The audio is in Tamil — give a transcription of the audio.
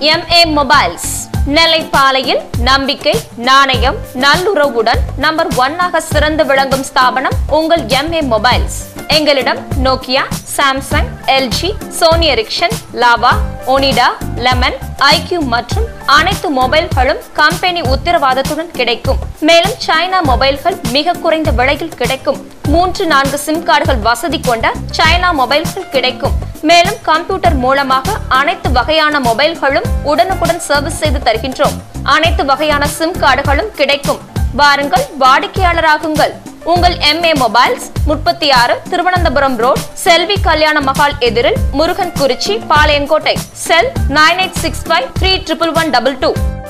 எம்ஏ மொபைல்ஸ் நெல்லைப்பாளையில் நம்பிக்கை நாணயம் நல்லுறவுடன் நம்பர் ஒன்னாக சிறந்து விளங்கும் ஸ்தாபனம் உங்கள் எம்ஏ மொபைல்ஸ் எங்களிடம் Nokia Samsung LG Sony Ericsson Lava Onida Lemon IQ மற்றும் அனைத்து மொபைல்களும் கம்பெனி உத்தரவாதத்துடன் கிடைக்கும் மேலும் சைனா மொபைல்கள் மிக குறைந்த விலையில் கிடைக்கும் மூன்று நான்கு சிம் கார்டுகள் வசதி கொண்ட சைனா மொபைல்கள் கிடைக்கும் மேலும் கம்ப்யூட்டர் மூலமாக அனைத்து வகையான மொபைல்களும் உடனுக்குடன் சர்வீஸ் செய்து தருகின்றோம் அனைத்து வகையான சிம் கார்டுகளும் கிடைக்கும் வாருங்கள் வாடிக்கையாளராகுங்கள் உங்கள் எம்ஏ மொபைல்ஸ் முப்பத்தி ஆறு திருவனந்தபுரம் ரோட் செல்வி கல்யாண மகால் எதிரில் Murugan Kurichi Palayamkottai cell nine eight six five three triple one double two